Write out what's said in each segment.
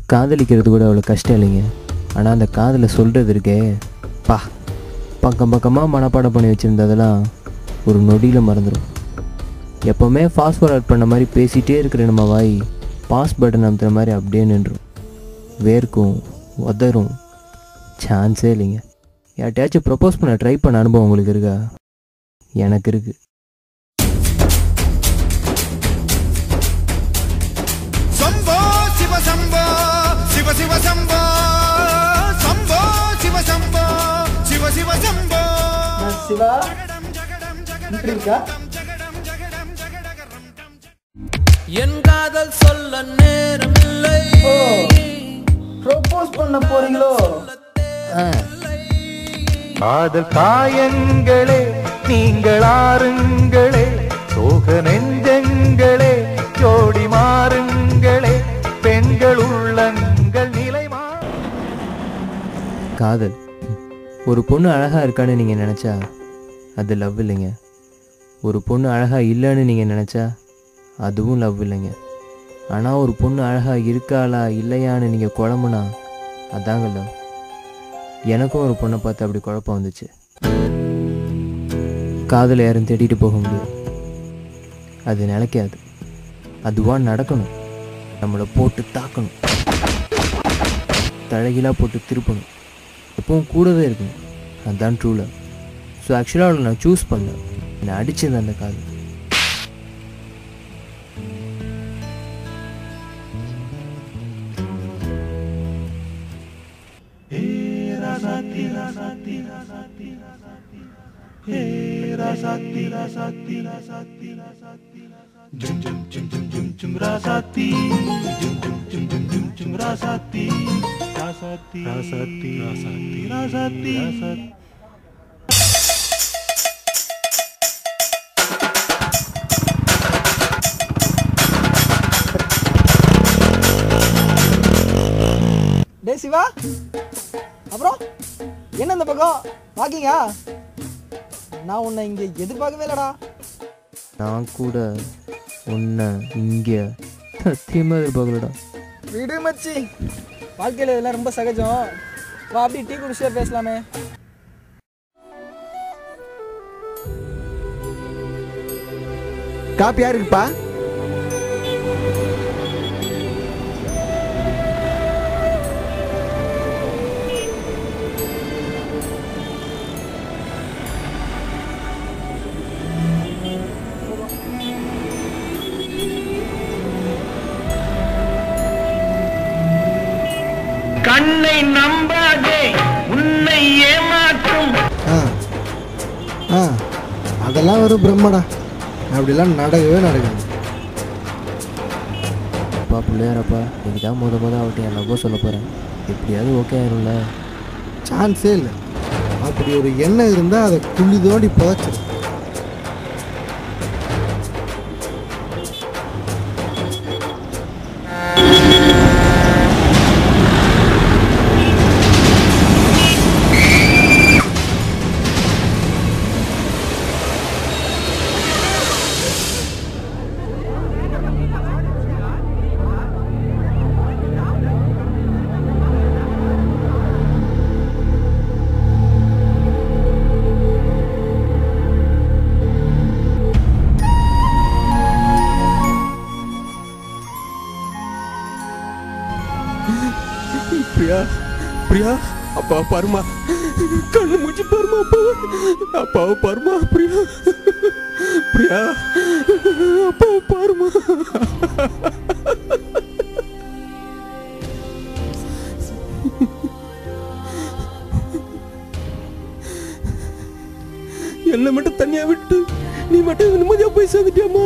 காதலிக்கிறது கூட அவ்வளோ கஷ்டம் இல்லைங்க ஆனால் அந்த காதலை சொல்கிறது இருக்கே பா பக்கம் பக்கமாக மனப்பாடம் பண்ணி வச்சுருந்ததெல்லாம் ஒரு நொடியில் மறந்துடும் எப்போவுமே ஃபாஸ்ட் ஃபார்வர்ட் பண்ண மாதிரி பேசிகிட்டே இருக்கிற நம்ம வாய் பாஸ் பட்டன் அமுத்துற மாதிரி அப்படியே நின்றும் வேர்க்கும் உதறும் சான்ஸே இல்லைங்க யார்ட்டையாச்சும் ப்ரப்போஸ் பண்ண ட்ரை பண்ண அனுபவம் உங்களுக்கு இருக்கா எனக்கு இருக்குது சம்போ சிவ சம்போ சிவ சிவ சம்போ சம்போ சிவ சம்போ சிவ சிவ சம்போ சிவா இப்படி இருக்கா என் காதல் சொல்ல நேரமில்லை ஓ ப்ரோபோஸ் பண்ண போறீங்களோ காதல் காயங்களே நீங்கள் ஆறுங்களே சோக நெஞ்சங்களே ஜோடி மாறுங்களே பெண்கள் உள்ளங்கள் நிலை மா காதல் ஒரு பொண்ணு அழகாக இருக்கான்னு நீங்கள் நினச்சா அது லவ் இல்லைங்க ஒரு பொண்ணு அழகாக இல்லைன்னு நீங்கள் நினச்சா அதுவும் லவ் இல்லைங்க ஆனால் ஒரு பொண்ணு அழகாக இருக்காளா இல்லையான்னு நீங்கள் குழம்புனா அதாங்க லவ் எனக்கும் ஒரு பொண்ணை பார்த்து அப்படி குழப்பம் வந்துச்சு காதலை யாரும் தேடிட்டு போக முடியாது அது நிலைக்காது அதுவாக நடக்கணும் நம்மளை போட்டு தாக்கணும் தலைகீழாக போட்டு திருப்பணும் எப்பவும் கூடவே இருக்கணும் அதுதான் ட்ரூ லவ் ஸோ ஆக்சுவலாக அவளை நான் சூஸ் பண்ணல என்னை அடிச்சது அந்த காதல் டே சிவா அப்புறம் என்ன இந்த பக்கம் வாக்கிங்கா நான் உன்னை இங்க எதிர்பார்க்கவே இல்லடா நான் கூட உன்னை இங்கே சத்தியமாக எதிர்பார்க்கலடா விடு மச்சி வாழ்க்கையில இதெல்லாம் ரொம்ப சகஜம் வா அப்படி டீ குடிச்சிட்டே பேசலாமே காப்பி யாருக்குப்பா கண்ணை நம்பாதே உன்னை ஏமாற்றும் ஆ ஆ அதெல்லாம் ஒரு பிரம்மடா அப்படிலாம் நடக்கவே நடக்காது அப்பா பிள்ளையாரப்பா இன்னைக்கு தான் முத முத அவட்ட என் லவ்வோ சொல்ல போகிறேன் எப்படியாவது ஓகே ஆயிரும்ல சான்ஸே இல்லை அப்படி ஒரு எண்ணம் இருந்தால் அதை குழி தோண்டி புதைச்சிடும் பிரியா பிரியா அப்பா பாருமா கண்ணு மூச்சு பாருமா அப்பா அப்பாவை பாருமா பிரியா பிரியா அப்பாவை பாருமா என்னை மட்டும் தனியா விட்டு நீ மட்டும் நிம்மதியா போய் சேர்ந்துட்டியாமா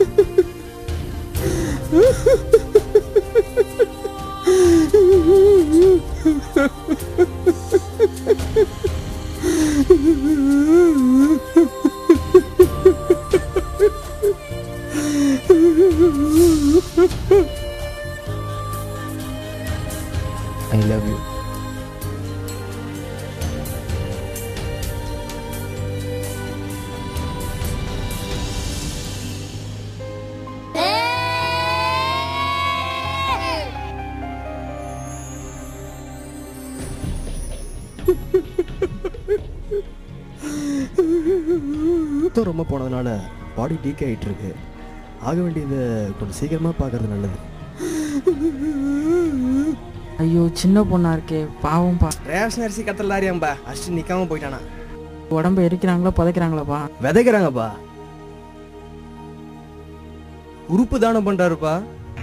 ஐ லவ் யூ ரத்தம் ரொம்ப போனதுனால பாடி டீக் ஆகிட்டு இருக்கு ஆக வேண்டியதை கொஞ்சம் சீக்கிரமாக பார்க்கறது நல்லது ஐயோ சின்ன பொண்ணா இருக்கே பாவம்பா ரேஷன் அரிசி கத்தல் லாரியாம்பா அடிச்சு நிக்காம போயிட்டானா உடம்ப எரிக்கிறாங்களா புதைக்கிறாங்களாப்பா விதைக்கிறாங்கப்பா உறுப்பு தானம் பண்றாருப்பா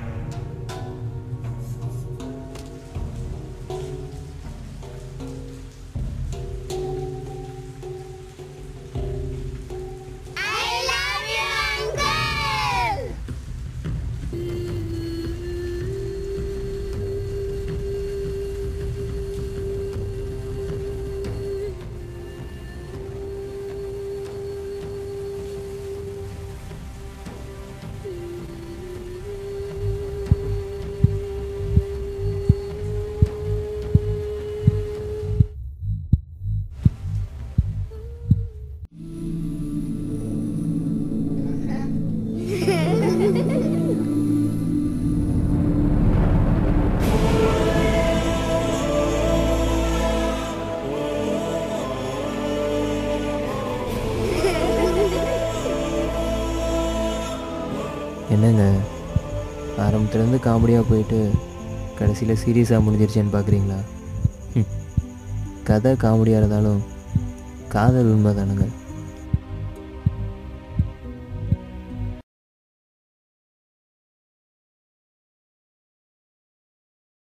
என்னங்க ஆரம்பத்துலேருந்து காமெடியாக போயிட்டு கடைசியில் சீரியஸாக முடிஞ்சிருச்சேன்னு பார்க்குறீங்களா கதை காமெடியாக இருந்தாலும் காதல் உண்மை தானுங்க